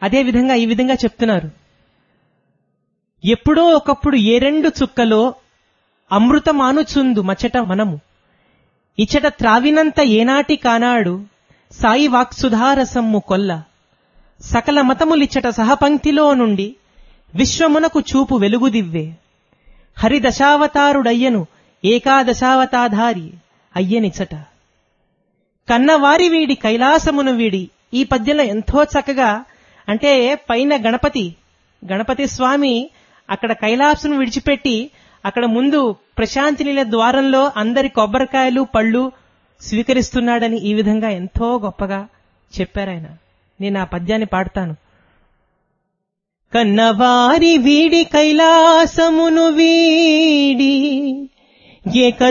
అదే విధంగా ఈ విధంగా చెప్తున్నారు ఎప్పుడో ఒకప్పుడు ఏ రెండు చుక్కలో అమృతమానుచుందు మచట మనము ఇచట త్రావినంత ఏనాటి కానాడు సాయి వాక్సుధారసమ్ము కొల్ల సకల మతములిచ్చట సహపంక్తిలో నుండి విశ్వమునకు చూపు వెలుగుదివ్వే హరిదశావతారుడయ్యను ఏకాదశావతాధారి అయ్యనిచట కన్నవారి వీడి కైలాసమును వీడి ఈ పద్యంలో ఎంతో చక్కగా అంటే పైన గణపతి గణపతి స్వామి అక్కడ కైలాసను విడిచిపెట్టి అక్కడ ముందు ప్రశాంతి నీల ద్వారంలో అందరి కొబ్బరికాయలు పళ్ళు స్వీకరిస్తున్నాడని ఈ విధంగా ఎంతో గొప్పగా చెప్పారాయన నేను ఆ పద్యాన్ని పాడతాను కన్నవారి వీడి కైలాసమును వీడి ఏక